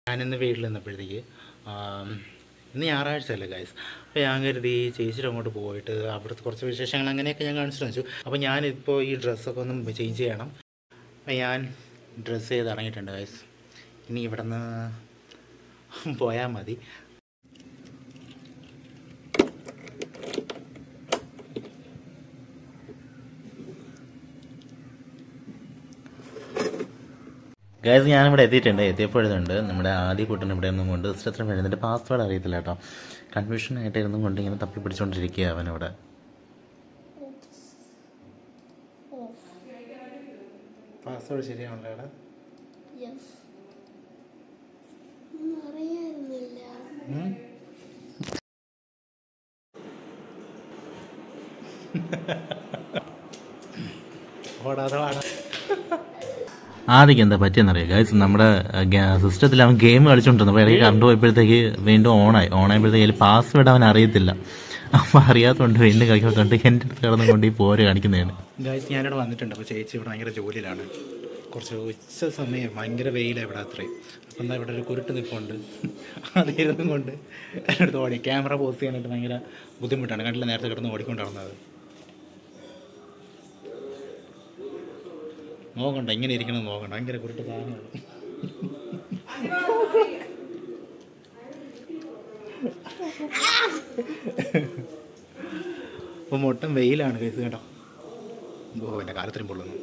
ഞാനിന്ന് വീട്ടിൽ നിന്നപ്പോഴത്തേക്ക് ആം, ഇന്ന് ഞായറാഴ്ച അല്ലേ ഗൈസ് അപ്പോൾ ഞാൻ കരുതി ചേച്ചിയുടെ അങ്ങോട്ട് പോയിട്ട് അവിടുത്തെ കുറച്ച് വിശേഷങ്ങൾ അങ്ങനെയൊക്കെ ഞാൻ കാണിച്ചു വെച്ചു അപ്പോൾ ഞാനിപ്പോൾ ഈ ഡ്രസ്സൊക്കെ ഒന്ന് ചേഞ്ച് ചെയ്യണം അപ്പോൾ ഞാൻ ഡ്രസ്സ് ചെയ്ത് ഇറങ്ങിയിട്ടുണ്ട് ഗൈസ് ഇനി ഇവിടെ നിന്ന് പോയാൽ മതി ഗൈസ് ഞാനിവിടെ എത്തിയിട്ടുണ്ട് എത്തിയപ്പോഴുണ്ട് നമ്മുടെ ആദ്യ കൂട്ടൻ ഇവിടെ നിന്നും കൊണ്ട് സിസ്റ്റത്തിന് വരുന്നതിൻ്റെ പാസ്വേഡ് അറിയത്തില്ല കേട്ടോ കൺഫ്യൂഷൻ ആയിട്ട് ഇരുന്നും കൊണ്ട് ഇങ്ങനെ തപ്പി പിടിച്ചുകൊണ്ടിരിക്കുക അവനവിടെ പാസ്വേഡ് ശരിയാണല്ലോ ഇവിടെ യെസ് ഒന്നും അറിയായിരുന്നില്ല ഉം? ഓടാതെ വാടാ ആദ്യം എന്താ പറ്റിയെന്നറിയാം ഗൈസ് നമ്മുടെ സിസ്റ്റത്തിൽ അവൻ ഗെയിം കളിച്ചോണ്ടിരുന്നു അപ്പോൾ ഇടയ്ക്ക് കറണ്ട് പോയപ്പോഴത്തേക്ക് വീണ്ടും ഓണായി ഓണായപ്പോഴത്തേക്ക് അതിൽ പാസ്വേഡ് അവൻ അറിയത്തില്ല അപ്പോൾ അറിയാത്തതുകൊണ്ട് വീണ്ടും കളിക്കുമ്പോൾ കണ്ട് എൻ്റെ അടുത്ത് കിടന്നു കൊണ്ട് ഈ പോര് കാണിക്കുന്നതാണ് ഗൈസ് ഞാനിവിടെ വന്നിട്ടുണ്ട് അപ്പോൾ ചേച്ചി ഇവിടെ ഭയങ്കര ജോലിയിലാണ് കുറച്ച് ഉച്ച സമയം ഭയങ്കര വെയിലാണ് ഇവിടെ അത്രയും അപ്പം എന്താ ഇവിടെ ഒരു കുരുട്ട് നിൽപ്പുണ്ട് അതിരുന്നും കൊണ്ട് എൻ്റെ അടുത്ത് ഓടി ക്യാമറ പോസ്റ്റ് ചെയ്യാനായിട്ട് ഭയങ്കര ബുദ്ധിമുട്ടാണ് കണ്ടില്ല നേരത്തെ കിടന്ന് ഓടിക്കൊണ്ട് നടന്നത് നോക്കണ്ട ഇങ്ങനെ ഇരിക്കണം നോക്കണ്ട ഭയങ്കര കുരുട്ട് സാധനമാണ് അപ്പോൾ മൊട്ടം വെയിലാണ് കേസ് കേട്ടോ ഓ എൻ്റെ കാലത്തിനും പൊള്ളുന്നു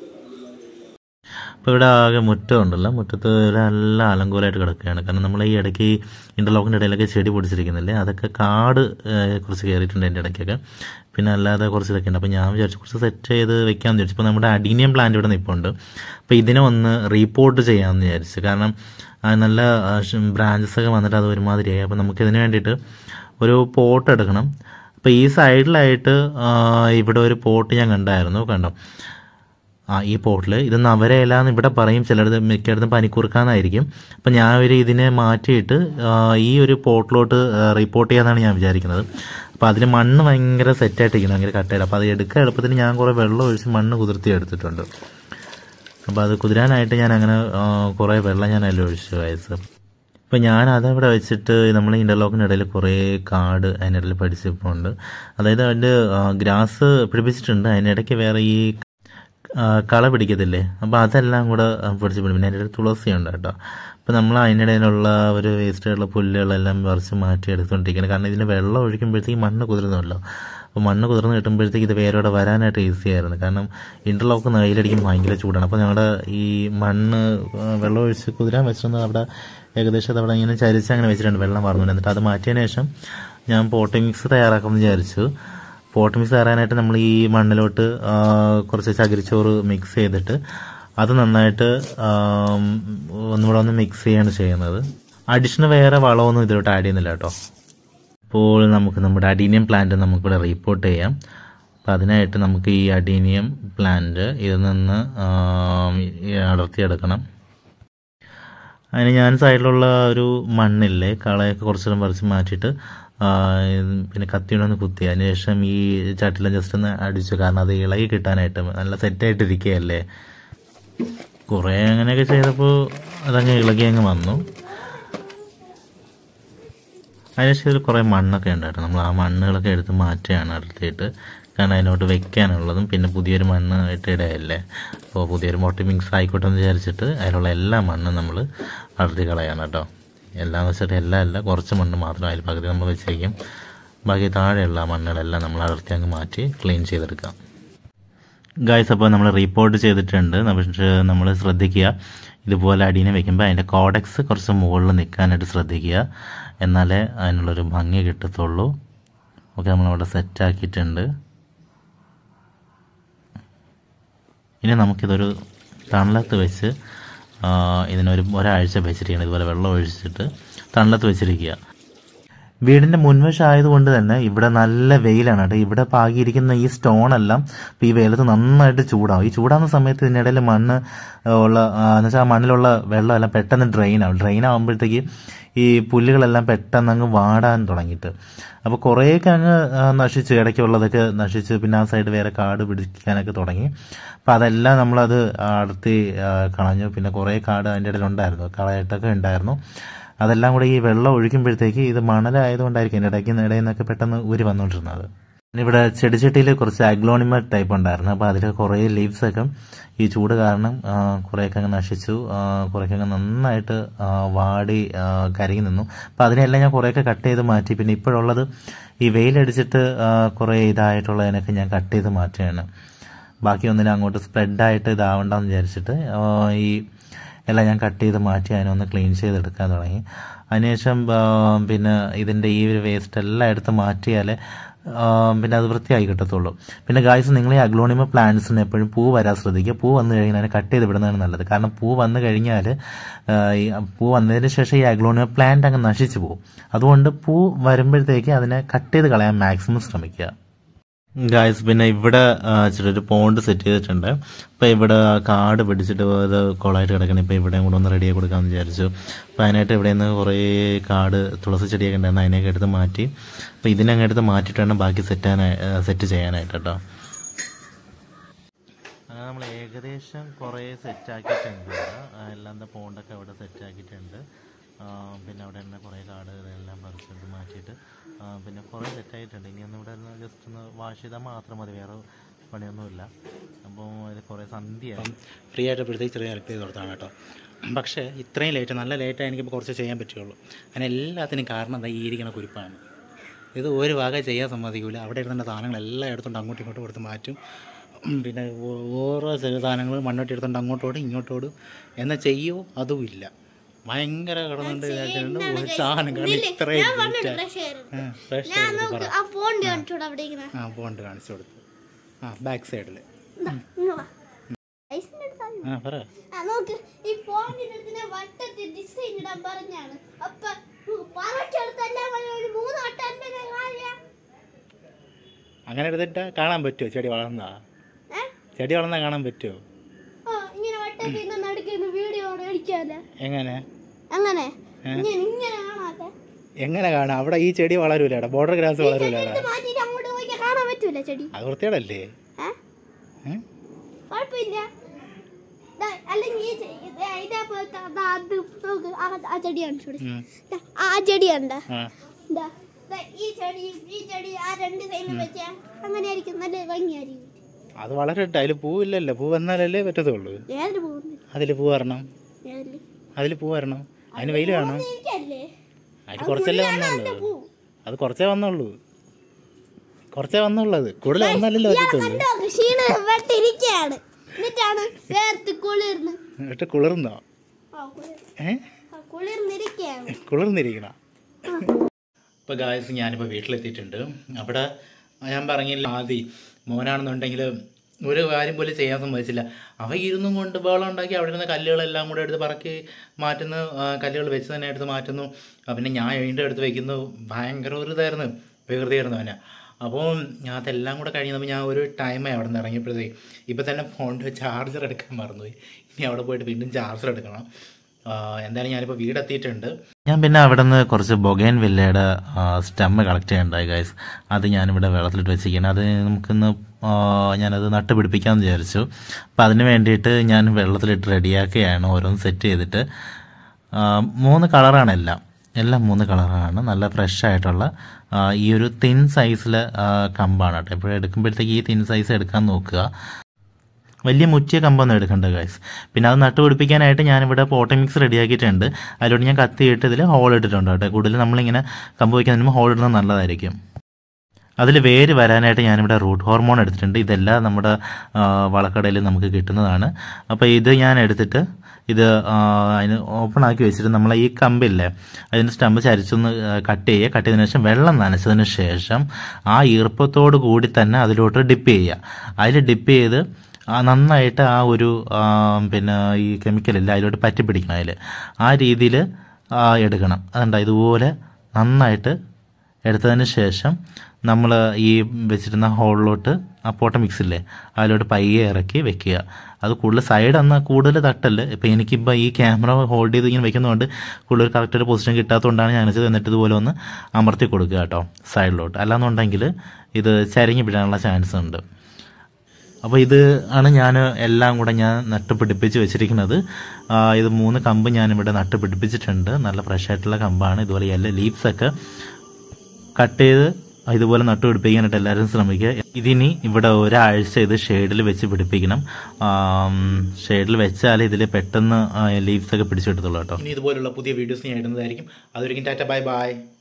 അപ്പോൾ ഇവിടെ ആകെ മുറ്റമുണ്ടല്ലോ മുറ്റത്ത് നല്ല അലങ്കോലമായിട്ട് കിടക്കുകയാണ് കാരണം നമ്മൾ ഈ ഇടയ്ക്ക് ഈ ഇൻ്റർലോക്കിൻ്റെ ഇടയിലൊക്കെ ചെടി പൊടിച്ചിരിക്കുന്നില്ലേ അതൊക്കെ കാട് ഏഹ്, കുറച്ച് കയറിയിട്ടുണ്ട് എൻ്റെ ഇടയ്ക്കൊക്കെ പിന്നെ അല്ലാതെ കുറച്ച് ഇതൊക്കെ ഉണ്ട് അപ്പോൾ ഞാൻ വിചാരിച്ചു കുറച്ച് സെറ്റ് ചെയ്ത് വെക്കാമെന്ന് വിചാരിച്ചു ഇപ്പോൾ നമ്മുടെ അഡീനിയം പ്ലാന്റ് ഇവിടെ നിൽപ്പുണ്ട് അപ്പോൾ ഇതിനെ ഒന്ന് റീപോർട്ട് ചെയ്യാമെന്ന് വിചാരിച്ചു കാരണം ആ നല്ല ബ്രാഞ്ചസ് ഒക്കെ വന്നിട്ട് അത് ഒരുമാതിരിയായി അപ്പോൾ നമുക്കിതിന് വേണ്ടിയിട്ട് ഒരു പോട്ട് എടുക്കണം അപ്പോൾ ഈ സൈഡിലായിട്ട് ആ, ഇവിടെ ഒരു പോട്ട് ഞാൻ കണ്ടായിരുന്നു കണ്ടോ ആ ഈ പോട്ടിൽ ഇത് നവരയില എന്ന് ഇവിടെ പറയും ചിലടത്ത് മിക്കയിടത്തും പനിക്കുറുക്കാന്നായിരിക്കും അപ്പം ഞാൻ ഒരു ഇതിനെ മാറ്റിയിട്ട് ആ, ഈ ഒരു പോട്ടിലോട്ട് റിപ്പോർട്ട് ചെയ്യാന്നാണ് ഞാൻ വിചാരിക്കുന്നത് അപ്പോൾ അതിൽ മണ്ണ് ഭയങ്കര സെറ്റായിട്ടിരിക്കുന്നു ഭയങ്കര കട്ടയുടെ അപ്പോൾ അത് എടുക്കാൻ എളുപ്പത്തിന് ഞാൻ കുറേ വെള്ളം ഒഴിച്ച് മണ്ണ് കുതിർത്തി എടുത്തിട്ടുണ്ട് അപ്പോൾ അത് കുതിരാനായിട്ട് ഞാൻ അങ്ങനെ ആ, കുറേ വെള്ളം ഞാൻ അതിൽ ഒഴിച്ചു വയസ്സ് അപ്പോൾ ഞാൻ അതവിടെ വെച്ചിട്ട് നമ്മൾ ഇൻ്റർലോക്കിൻ്റെ ഇടയിൽ കുറേ കാട് അതിനിടയിൽ പഠിച്ചിട്ടുണ്ട് അതായത് അതിൻ്റെ ഗ്രാസ് പിടിപ്പിച്ചിട്ടുണ്ട് അതിനിടയ്ക്ക് വേറെ ഈ ആ, കള പിടിക്കത്തില്ലേ അപ്പോൾ അതെല്ലാം കൂടെ ആ, പിടിച്ച് പിടിക്കും പിന്നെ അതിൻ്റെ ഇടയിൽ തുളസിയുണ്ട് കേട്ടോ അപ്പോൾ നമ്മൾ അതിനിടയിലുള്ള ഒരു വേസ്റ്റുള്ള പുല്ലുകളെല്ലാം പറിച്ച് മാറ്റി എടുത്തുകൊണ്ടിരിക്കണം കാരണം ഇതിന് വെള്ളം ഒഴിക്കുമ്പോഴത്തേക്ക് മണ്ണ് കുതിർന്നല്ലോ അപ്പോൾ മണ്ണ് കുതിർന്ന് കിട്ടുമ്പോഴത്തേക്ക് ഇത് വേരോടെ വരാനായിട്ട് ഈസി ആയിരുന്നു കാരണം ഇൻ്റർലോക്ക് വെയിലടിക്കുമ്പോൾ ഭയങ്കര ചൂടാണ് അപ്പോൾ ഞങ്ങളുടെ ഈ മണ്ണ് ആ, വെള്ളം ഒഴിച്ച് കുതിരാൻ വെച്ചിരുന്നത് അവിടെ ഏകദേശം അത് അവിടെ ഇങ്ങനെ ചരിച്ച് അങ്ങനെ വെച്ചിട്ടുണ്ട് വെള്ളം പറഞ്ഞു എന്നിട്ട് അത് മാറ്റിയതിന് ശേഷം ഞാൻ പോട്ടി മിക്സ് തയ്യാറാക്കുമെന്ന് വിചാരിച്ചു പോട്ട് മിക്സ് തയ്യാറാനായിട്ട് നമ്മൾ ഈ മണ്ണിലോട്ട് ആ, കുറച്ച് ചകിരിച്ചോറ് മിക്സ് ചെയ്തിട്ട് അത് നന്നായിട്ട് ആം, ഒന്നുകൂടെ ഒന്ന് മിക്സ് ചെയ്യാണ് ചെയ്യുന്നത് അഡീഷണൽ വേറെ വളമൊന്നും ഇതിലോട്ട് ആഡ് ചെയ്യുന്നില്ല കേട്ടോ അപ്പോൾ നമുക്ക് നമ്മുടെ അഡീനിയം പ്ലാന്റ് നമുക്കിവിടെ റീപ്പോർട്ട് ചെയ്യാം അപ്പോൾ അതിനായിട്ട് നമുക്ക് ഈ അഡീനിയം പ്ലാന്റ് ഇതിൽ നിന്ന് ആം, ഈ അടർത്തിയെടുക്കണം അതിന് ഞാൻ സൈഡിലുള്ള ഒരു മണ്ണില്ലേ കളയൊക്കെ കുറച്ചെല്ലാം പറിച്ച് മാറ്റിയിട്ട് ആ, ഇത് പിന്നെ കത്തിയൊന്ന് കുത്തി അതിന് ശേഷം ഈ ചട്ടിലും ജസ്റ്റ് ഒന്ന് അടിച്ചു കാരണം അത് ഇളകി കിട്ടാനായിട്ട് നല്ല സെറ്റായിട്ടിരിക്കുകയല്ലേ കുറേ അങ്ങനെയൊക്കെ ചെയ്തപ്പോൾ അതങ്ങ് ഇളകി അങ്ങ് വന്നു അതിനുശേഷം ഇതിൽ കുറേ മണ്ണൊക്കെ ഉണ്ടായിരുന്നു നമ്മൾ ആ മണ്ണുകളൊക്കെ എടുത്ത് മാറ്റുകയാണ് അടുത്തിട്ട് കാരണം അതിനോട്ട് വെക്കാനുള്ളതും പിന്നെ പുതിയൊരു മണ്ണ് ഇട്ട് ഇടയല്ലേ അപ്പോൾ പുതിയൊരു മോട്ടി മിക്സ് ആയിക്കോട്ടെ എന്ന് വിചാരിച്ചിട്ട് അതിലുള്ള എല്ലാ മണ്ണും നമ്മൾ അടർത്തി കളയാണ് കേട്ടോ എല്ലാം വെച്ചിട്ട് എല്ലാം അല്ല കുറച്ച് മണ്ണ് മാത്രം അതിൽ പകുതി നമ്മൾ വെച്ചേക്കും ബാക്കി താഴെയുള്ള മണ്ണുകളെല്ലാം നമ്മൾ അടർത്തി അങ്ങ് മാറ്റി ക്ലീൻ ചെയ്തെടുക്കാം ഗായ്സ് അപ്പോൾ നമ്മൾ റിപ്പോർട്ട് ചെയ്തിട്ടുണ്ട് പക്ഷേ നമ്മൾ ശ്രദ്ധിക്കുക ഇതുപോലെ അടീനെ വെക്കുമ്പോൾ അതിൻ്റെ കോഡക്സ് കുറച്ച് മുകളിൽ നിൽക്കാനായിട്ട് ശ്രദ്ധിക്കുക എന്നാലേ അതിനുള്ളൊരു ഭംഗി കിട്ടത്തുള്ളൂ ഓക്കെ നമ്മളവിടെ സെറ്റാക്കിയിട്ടുണ്ട് ഇനി നമുക്കിതൊരു തണലത്ത് വെച്ച് ആ, ഇതിനൊരു ഒരാഴ്ച വെച്ചിരിക്കണം ഇതുപോലെ വെള്ളം ഒഴിച്ചിട്ട് തണലത്ത് വെച്ചിരിക്കുക വീടിന്റെ മുൻവശം ആയതുകൊണ്ട് തന്നെ ഇവിടെ നല്ല വെയിലാണ് കേട്ടോ ഇവിടെ പാകിയിരിക്കുന്ന ഈ സ്റ്റോൺ എല്ലാം ഇപ്പൊ ഈ വെയിലത്ത് നന്നായിട്ട് ചൂടാവും ഈ ചൂടാവുന്ന സമയത്ത് ഇതിനിടയിൽ മണ്ണ് ഉള്ള എന്ന് വെച്ചാൽ ആ മണ്ണിലുള്ള വെള്ളം എല്ലാം പെട്ടെന്ന് ഡ്രെയിൻ ആവും ഡ്രെയിൻ ആകുമ്പോഴത്തേക്ക് ഈ പുല്ലുകളെല്ലാം പെട്ടെന്ന് അങ്ങ് വാടാൻ തുടങ്ങിയിട്ട് അപ്പോൾ കുറേയൊക്കെ അങ്ങ് ആ, നശിച്ച് ഇടയ്ക്കുള്ളതൊക്കെ നശിച്ച് പിന്നെ ആ സൈഡ് വേറെ കാട് പിടിക്കാനൊക്കെ തുടങ്ങി അപ്പോൾ അതെല്ലാം നമ്മളത് അടർത്തി ആ, കളഞ്ഞു പിന്നെ കുറേ കാട് അതിൻ്റെ ഇടയിൽ ഉണ്ടായിരുന്നു കളയായിട്ടൊക്കെ ഉണ്ടായിരുന്നു അതെല്ലാം കൂടെ ഈ വെള്ളം ഒഴിക്കുമ്പോഴത്തേക്ക് ഇത് മണലായതുകൊണ്ടായിരിക്കും ഇതിൻ്റെ ഇടയ്ക്ക് ഇടയിൽ നിന്നൊക്കെ പെട്ടെന്ന് ഊരി വന്നുകൊണ്ടിരുന്നത് പിന്നെ ഇവിടെ ചെടിച്ചട്ടിയിൽ കുറച്ച് അഗ്ലോണിമ ടൈപ്പ് ഉണ്ടായിരുന്നു അപ്പോൾ അതിൽ കുറേ ലീവ്സ് ഒക്കെ ഈ ചൂട് കാരണം ആ, കുറേയൊക്കെ അങ്ങ് നശിച്ചു ആ, കുറേയൊക്കെ അങ്ങ് നന്നായിട്ട് ആ, വാടി ആ, കരങ്ങി നിന്നു അപ്പോൾ അതിനെല്ലാം ഞാൻ കുറേയൊക്കെ കട്ട് ചെയ്ത് മാറ്റി പിന്നെ ഇപ്പോഴുള്ളത് ഈ വെയിലടിച്ചിട്ട് ആ, കുറേ ഇതായിട്ടുള്ളതിനൊക്കെ ഞാൻ കട്ട് ചെയ്ത് മാറ്റുകയാണ് ബാക്കി ഒന്നിനും അങ്ങോട്ട് സ്പ്രെഡായിട്ട് ഇതാവണ്ടെന്ന് വിചാരിച്ചിട്ട് ആ, ഈ എല്ലാം ഞാൻ കട്ട് ചെയ്ത് മാറ്റി അതിനൊന്ന് ക്ലീൻ ചെയ്തെടുക്കാൻ തുടങ്ങി അതിനുശേഷം ആ, പിന്നെ ഇതിൻ്റെ ഈ ഒരു വേസ്റ്റ് എല്ലാം എടുത്ത് മാറ്റിയാൽ ആ, പിന്നെ അത് വൃത്തിയായി കിട്ടത്തുള്ളൂ പിന്നെ ഗായ്സ് നിങ്ങൾ ഈ അഗ്ലോണിമ പ്ലാന്റ്സിന് എപ്പോഴും പൂ വരാൻ ശ്രദ്ധിക്കുക പൂ വന്നു കഴിഞ്ഞാൽ അതിനെ കട്ട് ചെയ്ത് വിടുന്നതാണ് നല്ലത് കാരണം പൂ വന്നു കഴിഞ്ഞാൽ ആ, ഈ പൂ വന്നതിന് ശേഷം ഈ അഗ്ലോണിമ പ്ലാന്റ് അങ്ങ് നശിച്ചു പോകും അതുകൊണ്ട് പൂ വരുമ്പോഴത്തേക്ക് അതിനെ കട്ട് ചെയ്ത് കളയാൻ മാക്സിമം ശ്രമിക്കുക ഗായ്സ് പിന്നെ ഇവിടെ ആ, ഇച്ചിരി ഒരു പോണ്ട് സെറ്റ് ചെയ്തിട്ടുണ്ട് അപ്പോൾ ഇവിടെ ആ കാട് പിടിച്ചിട്ട് അത് കുളമായിട്ട് കിടക്കണം ഇപ്പോൾ ഇവിടെ കൂടെ ഒന്ന് റെഡിയാക്കി കൊടുക്കാമെന്ന് വിചാരിച്ചു അപ്പോൾ അതിനായിട്ട് ഇവിടെ നിന്ന് കുറേ കാട് തുളസി ചെടിയൊക്കെ ഉണ്ടായിരുന്നു അതിനെയൊക്കെ എടുത്ത് മാറ്റി അപ്പോൾ ഇതിനങ്ങ് എടുത്ത് മാറ്റിയിട്ട് വേണം ബാക്കി സെറ്റാനായി സെറ്റ് ചെയ്യാനായിട്ട് കേട്ടോ അങ്ങനെ നമ്മൾ ഏകദേശം കുറേ സെറ്റ് ആക്കിയിട്ടുണ്ട് ആ, എല്ലാം എന്താ പോണ്ടൊക്കെ അവിടെ സെറ്റ് ആക്കിയിട്ടുണ്ട് ആ, പിന്നെ അവിടെ തന്നെ കുറേ കാട് ഇതെല്ലാം പറിച്ചെടുത്ത് മാറ്റിയിട്ട് ആ, പിന്നെ കുറേ സെറ്റ് ആയിട്ടുണ്ട് ഇനി ഒന്ന് ഇവിടെ ഒന്ന് ജസ്റ്റ് ഒന്ന് വാഷ് ചെയ്താൽ മാത്രം മതി വേറെ പണിയൊന്നുമില്ല അപ്പോൾ അതിൽ കുറേ സന്ധ്യ ഫ്രീ ആയിട്ടപ്പോഴത്തേക്ക് ചെറിയ ഹെൽപ്പ് ചെയ്ത് കൊടുത്താണ് കേട്ടോ പക്ഷേ ഇത്രയും ലേറ്റ് നല്ല ലേറ്റായി എനിക്കിപ്പോൾ കുറച്ച് ചെയ്യാൻ പറ്റുള്ളൂ അതിന് എല്ലാത്തിനും കാരണം എന്താ ഈ ഇരിക്കുന്ന കുരിപ്പാണ് ഇത് ഒരു വക ചെയ്യാൻ സമ്മതിക്കില്ല അവിടെ ഇരുന്ന സാധനങ്ങളെല്ലാം എടുത്തുകൊണ്ട് അങ്ങോട്ടും ഇങ്ങോട്ടും കൊടുത്ത് മാറ്റും ഉം, പിന്നെ ഓ- ഓരോ ചെറിയ സാധനങ്ങൾ മണ്ണോട്ട് എടുത്തുകൊണ്ട് അങ്ങോട്ടോടും ഇങ്ങോട്ടോടും എന്നാൽ ചെയ്യോ അതും ഇല്ല ഭയങ്കര കിടന്നുകൊണ്ട് ഇതാക്കിയിട്ടുണ്ട് ഒരു സാധനം കാരണം ഇത്രയും ലേറ്റ് ഫ്രഷ് ഞാൻ നോക്ക് ആ പോണ്ട് കാണിച്ചോട് അവിടെ ഇങ്ങനെ ആ പോണ്ട് കാണിച്ചു കൊടുത്തു ആ ബാക്ക് സൈഡിൽ ഇതാ, ഇങ്ങ് വാ. ഐസിന്റെ അടുത്ത് ആയി. ആ പറ ആ, നോക്ക് ഈ പോണ്ടിന്റെ അടുത്ത് വട്ടത്തിൽ ഡിസൈൻ ഇടാൻ പറഞ്ഞാണ് അപ്പൊ പറച്ചെടുത്തെല്ലാം കൂടി ഒരു മൂന്ന് വട്ടം എന്റെ കാര്യം അങ്ങനെ എടുത്തിട്ട് കാണാൻ പറ്റുമോ ചെടി വളർന്നാ ചെടി വളർന്നാൽ കാണാൻ പറ്റുമോ ആ ഇങ്ങനെ വട്ടത്തിൽ നിന്ന് നടുക്കുന്ന വീഡിയോ അടിക്കാല്ലേ എങ്ങനെ അങ്ങനെ ഇങ്ങനെ ഇങ്ങനെ കാണാത്തെ എങ്ങനെ കാണാം അവിടെ ഈ ചെടി വളരൂലടാ ബോർഡർ ഗ്രാസ് വളരൂലടാ ഇത് മാറ്റിട്ട് അങ്ങോട്ട് പോയി കാണാൻ പറ്റൂല ചെടി അത് വൃത്തിയോടല്ലേ ഏ ഏ? കുഴപ്പമില്ല ദാ, അല്ലെങ്കിൽ ഈ ചെ- ഇത് ഇതിന്റെ പോലത്തെ ദാ അത് നോക്ക് ആ ആ ചെടി കാണിച്ചു കൊടുക്ക്. ഉം. ദാ, ആ ചെടി കണ്ട ആ ദാ, ദാ, ഈ ചെടി ഈ ചെടി ആ രണ്ട് സൈഡിൽ വെച്ചാ അങ്ങനെ ആയിരിക്കും നല്ല ഭംഗിയായിരിക്കും അത് വളരട്ടെ അതിൽ പൂവില്ലല്ലോ പൂ വന്നാലല്ലേ പറ്റത്തുള്ളൂ ഏതിന് പോകുന്നു അതിൽ പൂ വരണം ഏതില് അതിൽ പൂ വരണം അതിന് വെയിൽ വേണം എനിക്കല്ലേ അതിൽ കുറച്ചല്ലേ വന്നുള്ളൂ പൂ അത് കുറച്ചേ വന്നുള്ളൂ കുറച്ചേ വന്നുള്ളൂ അത് കൂടുതൽ വന്നാലല്ലേ പറ്റത്തുള്ളൂ കണ്ടോ ക്ഷീണ വെട്ടിരിക്കയാണ് എന്നിട്ടാണ് വേർത്ത് കുളിർന്ന് എന്നിട്ട് കുളിർന്നോ ആ കുളിർ ഏ ആ കുളിർന്നിരിക്കയാണ് കുളിർന്നിരിക്കണം ഇപ്പോൾ ഗായസ് ഞാനിപ്പോൾ വീട്ടിലെത്തിയിട്ടുണ്ട് അവിടെ ഞാൻ പറഞ്ഞില്ല ആദി മോനാണെന്നുണ്ടെങ്കിൽ ഒരു കാര്യം പോലും ചെയ്യാൻ സമ്മതിച്ചില്ല അവ ഇരുന്നും കൊണ്ട് ബഹളം ഉണ്ടാക്കി അവിടെ ഇരുന്ന കല്ലുകളെല്ലാം കൂടെ എടുത്ത് പറക്കി മാറ്റുന്നു ആ, കല്ലുകൾ വെച്ച് തന്നെ എടുത്ത് മാറ്റുന്നു ആ, പിന്നെ ഞാൻ വീണ്ടും എടുത്ത് വയ്ക്കുന്നു ഭയങ്കര ഒരു ഇതായിരുന്നു വികൃതിയായിരുന്നു അവനെ അപ്പോൾ ഞാൻ അതെല്ലാം കൂടെ കഴിയുന്നപ്പോൾ ഞാൻ ഒരു ടൈമായി അവിടെ നിന്ന് ഇറങ്ങിയപ്പോഴത്തേക്ക് ഇപ്പം തന്നെ ഫോണിൻ്റെ ചാർജർ എടുക്കാൻ മറന്നുപോയി ഇനി അവിടെ പോയിട്ട് വീണ്ടും ചാർജർ എടുക്കണം ആ, എന്തായാലും ഞാനിപ്പോൾ വീടെത്തിയിട്ടുണ്ട് ഞാൻ പിന്നെ അവിടെ നിന്ന് കുറച്ച് ബൊഗൈൻ വില്ലയുടെ സ്റ്റെമ്മ് കളക്ട് ചെയ്യണ്ടായി ഗൈസ് അത് ഞാനിവിടെ വെള്ളത്തിലിട്ട് വെച്ചിരിക്കുകയാണ് അത് നമുക്കിന്ന് ആ, ഞാനത് നട്ട് പിടിപ്പിക്കാമെന്ന് വിചാരിച്ചു അപ്പം അതിന് വേണ്ടിയിട്ട് ഞാൻ വെള്ളത്തിലിട്ട് റെഡിയാക്കുകയാണ് ഓരോന്ന് സെറ്റ് ചെയ്തിട്ട് ആ, മൂന്ന് കളറാണ് എല്ലാം എല്ലാം മൂന്ന് കളറാണ് നല്ല ഫ്രഷ് ആയിട്ടുള്ള ആ, ഈ ഒരു തിൻ സൈസിൽ കമ്പാണ് കേട്ടോ എപ്പോഴും എടുക്കുമ്പോഴത്തേക്ക് ഈ തിൻ സൈസ് എടുക്കാൻ നോക്കുക വലിയ മുറ്റിയ കമ്പൊന്നും എടുക്കണ്ട ഗൈസ് പിന്നെ അത് നട്ടുപിടിപ്പിക്കാനായിട്ട് ഞാനിവിടെ പോട്ടി മിക്സ് റെഡിയാക്കിയിട്ടുണ്ട് അതിലോട്ട് ഞാൻ കത്തിയിട്ട് ഇതിൽ ഹോൾ ഇട്ടിട്ടുണ്ട് കേട്ടോ കൂടുതൽ നമ്മളിങ്ങനെ കമ്പ് വയ്ക്കാൻ നിൽക്കുമ്പോൾ ഹോൾ ഇടുന്നത് നല്ലതായിരിക്കും അതിൽ വേര് വരാനായിട്ട് ഞാനിവിടെ റൂട്ട് ഹോർമോൺ എടുത്തിട്ടുണ്ട് ഇതെല്ലാം നമ്മുടെ ആ, വളക്കടയിൽ നമുക്ക് കിട്ടുന്നതാണ് അപ്പോൾ ഇത് ഞാൻ എടുത്തിട്ട് ഇത് ആ, അതിന് ഓപ്പൺ ആക്കി വെച്ചിട്ട് നമ്മൾ ഈ കമ്പില്ലേ അതിൻ്റെ സ്റ്റമ്പ് ചരിച്ചൊന്ന് കട്ട് ചെയ്യുക കട്ട് ചെയ്തതിന് ശേഷം വെള്ളം നനച്ചതിന് ശേഷം ആ ഈർപ്പത്തോട് കൂടി തന്നെ അതിലോട്ട് ഡിപ്പ് ചെയ്യുക അതിൽ ഡിപ്പ് ചെയ്ത് ആ നന്നായിട്ട് ആ ഒരു ആ, പിന്നെ ഈ കെമിക്കലില്ല അതിലോട്ട് പറ്റി പിടിക്കണം അതിൽ ആ രീതിയിൽ എടുക്കണം അതുണ്ട ഇതുപോലെ നന്നായിട്ട് എടുത്തതിന് ശേഷം നമ്മൾ ഈ വെച്ചിരുന്ന ഹോളിലോട്ട് ആ പോട്ട മിക്സ് ഇല്ലേ അതിലോട്ട് പയ്യെ ഇറക്കി വെക്കുക അത് കൂടുതൽ സൈഡ് എന്നാൽ കൂടുതൽ തട്ടല് ഇപ്പം എനിക്കിപ്പോൾ ഈ ക്യാമറ ഹോൾഡ് ചെയ്ത് ഇങ്ങനെ വെക്കുന്നതുകൊണ്ട് കൂടുതൽ കറക്റ്റ് ഒരു പൊസിഷൻ കിട്ടാത്തതുകൊണ്ടാണ് ഞാൻ വെച്ചത് എന്നിട്ട് ഇതുപോലെ ഒന്ന് അമർത്തി കൊടുക്കുക കേട്ടോ സൈഡിലോട്ട് അല്ലാന്നുണ്ടെങ്കിൽ ഇത് ചരിഞ്ഞ് പിടാനുള്ള ചാൻസ് ഉണ്ട് അപ്പോൾ ഇത് ആണ് ഞാൻ എല്ലാം കൂടെ ഞാൻ നട്ട് പിടിപ്പിച്ച് വെച്ചിരിക്കുന്നത് ആ, ഇത് മൂന്ന് കമ്പ് ഞാനിവിടെ നട്ട് പിടിപ്പിച്ചിട്ടുണ്ട് നല്ല ഫ്രഷ് ആയിട്ടുള്ള കമ്പാണ് ഇതുപോലെ എല്ലാ ലീവ്സൊക്കെ കട്ട് ചെയ്ത് ഇതുപോലെ നട്ടു പിടിപ്പിക്കാനായിട്ട് എല്ലാവരും ശ്രമിക്കുക ഇതിനി ഇവിടെ ഒരാഴ്ച ഇത് ഷെയ്ഡിൽ വെച്ച് പിടിപ്പിക്കണം ഷെയ്ഡിൽ വെച്ചാൽ ഇതിൽ പെട്ടെന്ന് ലീവ്സ് ഒക്കെ പിടിച്ചെടുത്തുള്ളൂ കേട്ടോ ഇനി ഇതുപോലുള്ള പുതിയ വീഡിയോസ് ഞാൻ ഇടുന്നതായിരിക്കും അതൊരിക്കും ടാറ്റ ബൈ ബൈ